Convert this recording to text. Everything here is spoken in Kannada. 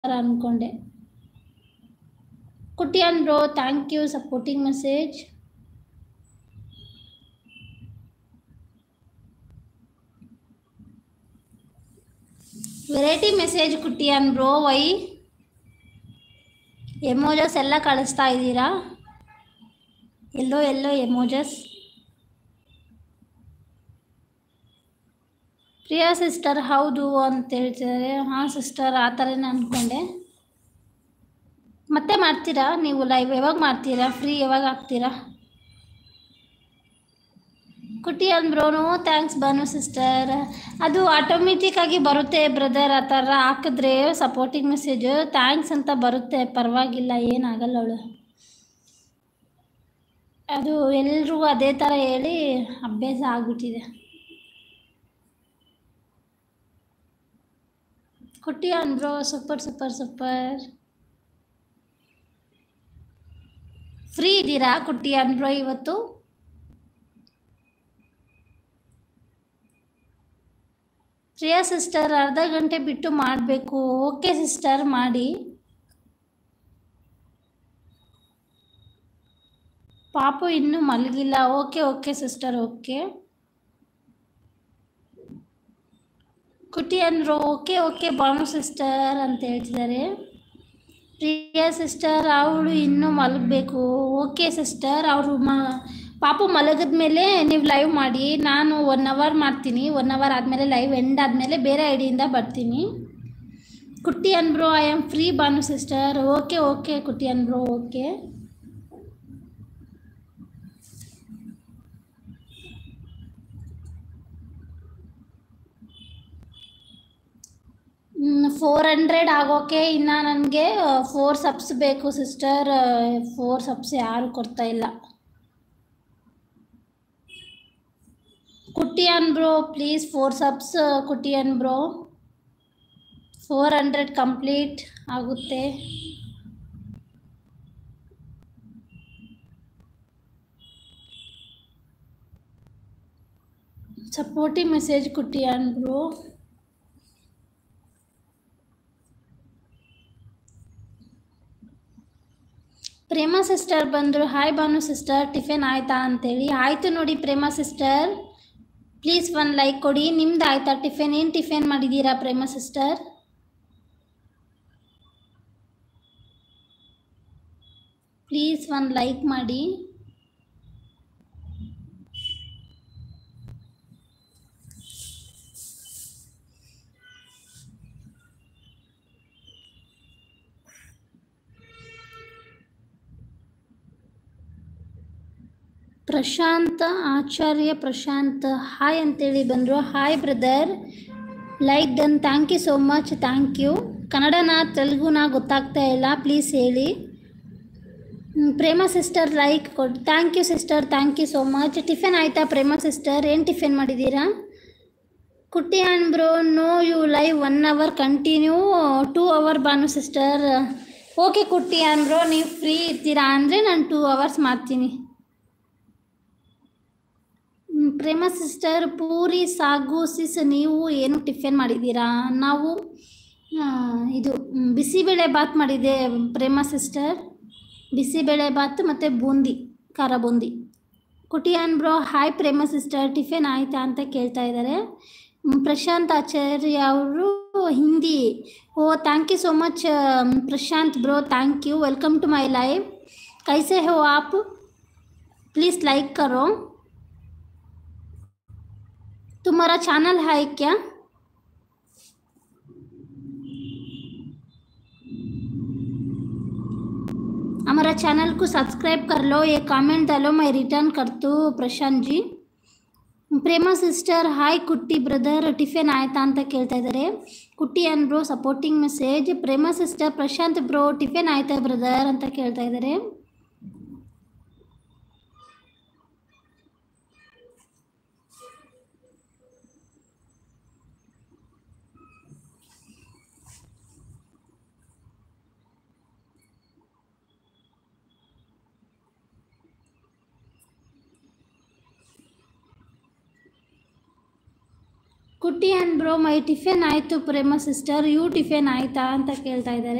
ಥರ ಅಂದ್ಕೊಂಡೆ Kutiyan bro thank you supporting message variety message Kuttiyan bro why emojis ಎಲ್ಲ ಕಳಿಸ್ತಾ ಇದ್ದೀರಾ ಎಲ್ಲೋ ಎಲ್ಲೋ ಎಮೋಜಸ್ ಪ್ರಿಯಾ ಸಿಸ್ಟರ್ ಹೌದು ಅಂತ ಹೇಳ್ತಿದ್ದಾರೆ ಹಾಂ ಸಿಸ್ಟರ್ ಆ ಥರನೇ ಅಂದ್ಕೊಂಡೆ ಮತ್ತೆ ಮಾಡ್ತೀರಾ ನೀವು ಲೈವ್ ಯಾವಾಗ ಮಾಡ್ತೀರಾ ಫ್ರೀ ಯಾವಾಗ ಆಗ್ತೀರಾ ಕುಟಿ ಅಂದ್ರೂ ಥ್ಯಾಂಕ್ಸ್ ಬಾನು ಸಿಸ್ಟರ್ ಅದು ಆಟೋಮೆಟಿಕ್ಕಾಗಿ ಬರುತ್ತೆ ಬ್ರದರ್ ಆ ಥರ ಹಾಕಿದ್ರೆ ಸಪೋರ್ಟಿಂಗ್ ಮೆಸೇಜ್ ಥ್ಯಾಂಕ್ಸ್ ಅಂತ ಬರುತ್ತೆ ಪರವಾಗಿಲ್ಲ ಏನಾಗಲ್ಲ ಅವಳು ಅದು ಎಲ್ರಿಗೂ ಅದೇ ಥರ ಹೇಳಿ ಅಭ್ಯಾಸ ಆಗ್ಬಿಟ್ಟಿದೆ ಕುಟ್ಟಿ ಅಂದ್ರು ಸೂಪರ್ ಸೂಪರ್ ಸೂಪರ್ ಫ್ರೀ ಇದ್ದೀರಾ ಕುಟ್ಟಿ ಅಂದ್ರು ಇವತ್ತು ಪ್ರಿಯಾ ಸಿಸ್ಟರ್ ಅರ್ಧ ಗಂಟೆ ಬಿಟ್ಟು ಮಾಡಬೇಕು ಓಕೆ ಸಿಸ್ಟರ್ ಮಾಡಿ ಪಾಪು ಇನ್ನೂ ಮಲಗಿಲ್ಲ okay okay sister okay Kutti ಅಂದರು ಓಕೆ ಓಕೆ ಬಾನು ಸಿಸ್ಟರ್ ಅಂತ ಹೇಳ್ತಿದ್ದಾರೆ ಪ್ರಿಯಾ ಸಿಸ್ಟರ್ ಅವಳು ಇನ್ನೂ ಮಲಗಬೇಕು ಓಕೆ ಸಿಸ್ಟರ್ ಅವರು ಮ ಪಾಪು ಮಲಗಿದ ಮೇಲೆ ನೀವು ಲೈವ್ ಮಾಡಿ ನಾನು ಒನ್ ಅವರ್ ಮಾಡ್ತೀನಿ ಒನ್ ಅವರ್ ಆದಮೇಲೆ ಲೈವ್ ಎಂಡ್ ಆದಮೇಲೆ ಬೇರೆ ಐಡಿಯಿಂದ ಬರ್ತೀನಿ Kutti and bro I am free Banu sister okay okay Kutti and bro okay four hundred ಆಗೋಕೆ ಇನ್ನು ನನಗೆ ಫೋರ್ ಸಬ್ಸ್ ಬೇಕು ಸಿಸ್ಟರ್ ಫೋರ್ ಸಬ್ಸ್ ಯಾರು ಕೊಡ್ತಾ ಇಲ್ಲ Kuttiyan bro please four subs Kuttiyan bro four hundred complete ಆಗುತ್ತೆ supportive message Kuttiyan bro Prema sister ಬಂದರು ಹಾಯ್ ಬಾನು ಸಿಸ್ಟರ್ ಟಿಫಿನ್ ಆಯ್ತಾ ಅಂತೇಳಿ ಆಯಿತು ನೋಡಿ ಪ್ರೇಮ ಸಿಸ್ಟರ್ ಪ್ಲೀಸ್ ಒಂದು ಲೈಕ್ ಕೊಡಿ ನಿಮ್ದು ಆಯ್ತಾ ಟಿಫಿನ್ ಏನು ಟಿಫಿನ್ ಮಾಡಿದ್ದೀರಾ ಪ್ರೇಮ ಸಿಸ್ಟರ್ ಪ್ಲೀಸ್ ಒಂದು ಲೈಕ್ ಮಾಡಿ ಪ್ರಶಾಂತ್ ಆಚಾರ್ಯ ಪ್ರಶಾಂತ್ ಹಾಯ್ ಅಂತೇಳಿ ಬಂದರು hi brother like done thank you so much thank you ಕನ್ನಡನ ತೆಲುಗುನ ಗೊತ್ತಾಗ್ತಾ ಇಲ್ಲ ಪ್ಲೀಸ್ ಹೇಳಿ ಹ್ಮ್, ಪ್ರೇಮ ಸಿಸ್ಟರ್ ಲೈಕ್ ಕೊಡಿ thank you sister thank you so much tiffin ಆಯಿತಾ ಪ್ರೇಮ ಸಿಸ್ಟರ್ ಏನು ಟಿಫಿನ್ ಮಾಡಿದ್ದೀರಾ Kutti and bro no you live one hour continue two hour Banu sister okay Kutti and bro ನೀವು ಫ್ರೀ ಇರ್ತೀರಾ ಅಂದರೆ ನಾನು ಟೂ ಅವರ್ಸ್ ಮಾಡ್ತೀನಿ ಹ್ಮ್, ಪ್ರೇಮ ಸಿಸ್ಟರ್ ಪೂರಿ ಸಾಗು ಸಿಸ್ ನೀವು ಏನು ಟಿಫಿನ್ ಮಾಡಿದ್ದೀರಾ ನಾವು ಆ, ಇದು ಮ್, ಬಿಸಿಬೇಳೆ ಬಾತ್ ಮಾಡಿದ್ದೆ ಪ್ರೇಮ ಸಿಸ್ಟರ್ ಬಿಸಿಬೇಳೆ ಬಾತ್ ಮತ್ತು ಬೂಂದಿ ಖಾರ boondi Kuttiyan bro hi Prema sister tiffin ಆಯಿತಾ ಅಂತ ಕೇಳ್ತಾ ಇದ್ದಾರೆ ಮ್, ಪ್ರಶಾಂತ್ ಆಚಾರ್ಯ ಅವರು Hindi oh thank you so much Prashant bro thank you welcome to my live कैसे हो आप प्लीज़ लाइक करो तुम्हारा चैनल है क्या हमारा चैनल को सब्सक्राइब कर लो ये कमेंट डालो मैं रिटर्न कर दूँ Prashant ji Prema sister hi Kutti brother tiffin ಆಯ್ತಾ ಅಂತ ಕೇಳ್ತಾ ಇದ್ದಾರೆ Kutti and bro supporting message Prema sister Prashant bro tiffin ಆಯ್ತಾ ಬ್ರದರ್ ಅಂತ ಕೇಳ್ತಾ ಇದ್ದಾರೆ Kutti beauty and bro my tiffin ಆಯಿತು ಪ್ರೇಮ ಸಿಸ್ಟರ್ ಯು ಟಿಫಿನ್ ಆಯಿತಾ ಅಂತ ಕೇಳ್ತಾ ಇದ್ದಾರೆ